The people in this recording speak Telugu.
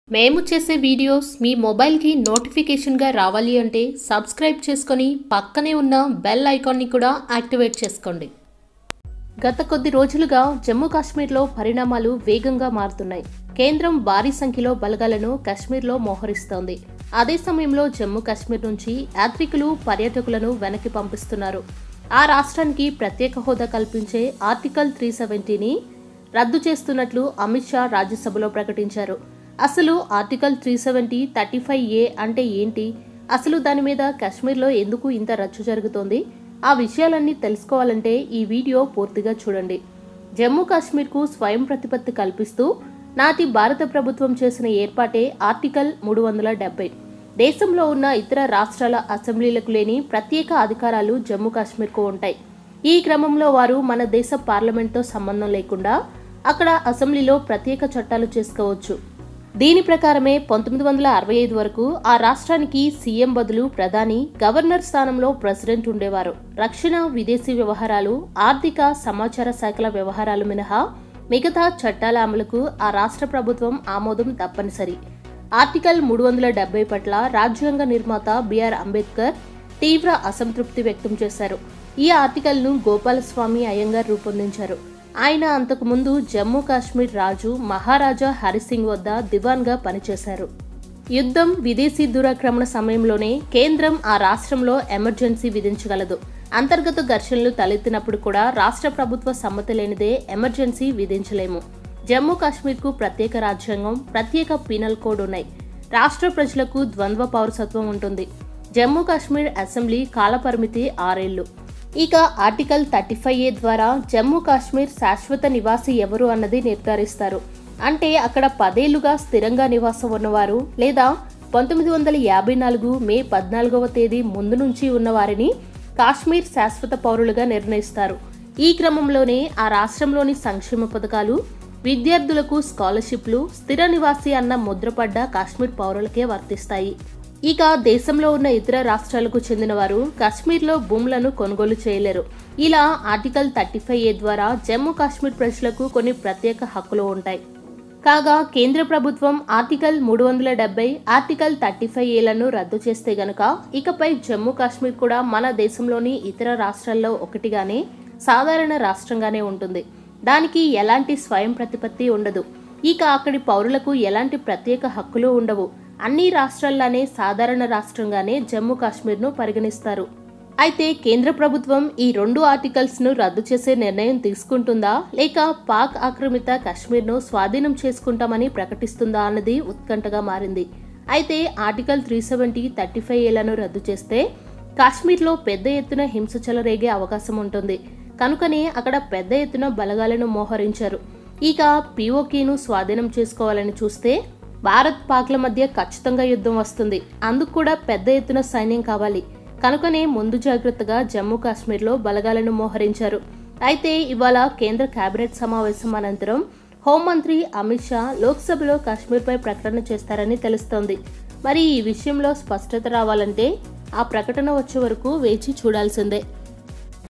మేము చేసే వీడియోస్ మీ మొబైల్కి నోటిఫికేషన్గా రావాలి అంటే సబ్స్క్రైబ్ చేసుకొని పక్కనే ఉన్న బెల్ ఐకాన్ని కూడా యాక్టివేట్ చేసుకోండి గత కొద్ది రోజులుగా జమ్మూ కాశ్మీర్లో పరిణామాలు వేగంగా మారుతున్నాయి కేంద్రం భారీ సంఖ్యలో బలగాలను కాశ్మీర్లో మోహరిస్తోంది అదే సమయంలో జమ్మూ కాశ్మీర్ నుంచి యాత్రికులు పర్యాటకులను వెనక్కి పంపిస్తున్నారు ఆ రాష్ట్రానికి ప్రత్యేక హోదా కల్పించే ఆర్టికల్ త్రీ సెవెంటీని రద్దు చేస్తున్నట్లు అమిత్ షా రాజ్యసభలో ప్రకటించారు అసలు article three seventy thirty five A అంటే ఏంటి అసలు దాని మీద కాశ్మీర్లో ఎందుకు ఇంత రచ్చు జరుగుతోంది ఆ విషయాలన్నీ తెలుసుకోవాలంటే ఈ వీడియో పూర్తిగా చూడండి జమ్మూ కాశ్మీర్కు స్వయం ప్రతిపత్తి కల్పిస్తూ నాటి భారత ప్రభుత్వం చేసిన ఏర్పాటే ఆర్టికల్ మూడు వందల డెబ్బై దేశంలో ఉన్న ఇతర రాష్ట్రాల అసెంబ్లీలకు లేని ప్రత్యేక అధికారాలు జమ్మూ కాశ్మీర్కు ఉంటాయి ఈ క్రమంలో వారు మన దేశ పార్లమెంట్తో సంబంధం లేకుండా అక్కడ అసెంబ్లీలో ప్రత్యేక చట్టాలు చేసుకోవచ్చు దీని ప్రకారమే పంతొమ్మిది వందల అరవై ఐదు వరకు ఆ రాష్ట్రానికి సీఎం బదులు ప్రధాని గవర్నర్ స్థానంలో ప్రెసిడెంట్ ఉండేవారు రక్షణ విదేశీ వ్యవహారాలు ఆర్థిక సమాచార శాఖల వ్యవహారాలు మినహా మిగతా చట్టాల అమలుకు ఆ రాష్ట్ర ప్రభుత్వం ఆమోదం తప్పనిసరి ఆర్టికల్ మూడు వందల డెబ్బై పట్ల రాజ్యాంగ నిర్మాత బిఆర్ అంబేద్కర్ తీవ్ర అసంతృప్తి వ్యక్తం చేశారు ఈ ఆర్టికల్ను గోపాలస్వామి అయ్యంగార్ రూపొందించారు ఆయన అంతకుముందు జమ్మూ కాశ్మీర్ రాజు మహారాజా హరిసింగ్ వద్ద దివాన్గా పనిచేశారు యుద్ధం విదేశీ దురాక్రమణ సమయంలోనే కేంద్రం ఆ రాష్ట్రంలో ఎమర్జెన్సీ విధించగలదు అంతర్గత ఘర్షణలు తలెత్తినప్పుడు కూడా రాష్ట్ర ప్రభుత్వ సమ్మతి లేనిదే ఎమర్జెన్సీ విధించలేము జమ్మూ కాశ్మీర్కు ప్రత్యేక రాజ్యాంగం ప్రత్యేక పీనల్ కోడ్ ఉన్నాయి రాష్ట్ర ప్రజలకు ద్వంద్వ పౌరసత్వం ఉంటుంది జమ్మూ కాశ్మీర్ అసెంబ్లీ కాలపరిమితి ఆరేళ్లు ఇక ఆర్టికల్ థర్టీ ఫైవ్ ఏ ద్వారా జమ్మూ కాశ్మీర్ శాశ్వత నివాసి ఎవరు అన్నది నిర్ధారిస్తారు అంటే అక్కడ పదేళ్లుగా స్థిరంగా నివాసం ఉన్నవారు లేదా పంతొమ్మిది వందల యాభై నాలుగు మే పద్నాలుగవ తేదీ ముందు నుంచి ఉన్నవారిని కాశ్మీర్ శాశ్వత పౌరులుగా నిర్ణయిస్తారు ఈ క్రమంలోనే ఆ రాష్ట్రంలోని సంక్షేమ పథకాలు విద్యార్థులకు స్కాలర్షిప్లు స్థిర నివాసి అన్న ముద్రపడ్డ కాశ్మీర్ పౌరులకే వర్తిస్తాయి ఇక దేశంలో ఉన్న ఇతర రాష్ట్రాలకు చెందిన వారు కాశ్మీర్లో భూములను కొనుగోలు చేయలేరు ఇలా ఆర్టికల్ థర్టీ ఫైవ్ ఏ ద్వారా జమ్మూ కాశ్మీర్ ప్రజలకు కొన్ని ప్రత్యేక హక్కులు ఉంటాయి కాగా కేంద్ర ప్రభుత్వం ఆర్టికల్ మూడు వందల డెబ్బై ఆర్టికల్ థర్టీ ఫైవ్ ఏలను రద్దు చేస్తే గనుక ఇకపై జమ్మూ కాశ్మీర్ కూడా మన దేశంలోని ఇతర రాష్ట్రాల్లో ఒకటిగానే సాధారణ రాష్ట్రంగానే ఉంటుంది దానికి ఎలాంటి స్వయం ప్రతిపత్తి ఉండదు ఇక అక్కడి పౌరులకు ఎలాంటి ప్రత్యేక హక్కులు ఉండవు అన్ని రాష్ట్రాల్లానే సాధారణ రాష్ట్రంగానే జమ్మూ కాశ్మీర్ను పరిగణిస్తారు అయితే కేంద్ర ప్రభుత్వం ఈ రెండు ఆర్టికల్స్ ను రద్దు చేసే నిర్ణయం తీసుకుంటుందా లేక పాక్ ఆక్రమిత కాశ్మీర్ను స్వాధీనం చేసుకుంటామని ప్రకటిస్తుందా అన్నది ఉత్కంఠగా మారింది అయితే article three seventy thirty five ఏలను రద్దు చేస్తే కాశ్మీర్లో పెద్ద ఎత్తున హింస చెలరేగే అవకాశం ఉంటుంది కనుకనే అక్కడ పెద్ద ఎత్తున బలగాలను మోహరించారు ఇక పీఓకేను స్వాధీనం చేసుకోవాలని చూస్తే భారత్ పాక్ల మధ్య ఖచ్చితంగా యుద్ధం వస్తుంది అందుకు కూడా పెద్ద ఎత్తున సైన్యం కావాలి కనుకనే ముందు జాగ్రత్తగా జమ్మూ కాశ్మీర్లో బలగాలను మోహరించారు అయితే ఇవాళ కేంద్ర కేబినెట్ సమావేశం అనంతరం హోంమంత్రి అమిత్ షా లోక్సభలో కాశ్మీర్పై ప్రకటన చేస్తారని తెలుస్తోంది మరి ఈ విషయంలో స్పష్టత రావాలంటే ఆ ప్రకటన వచ్చే వరకు వేచి చూడాల్సిందే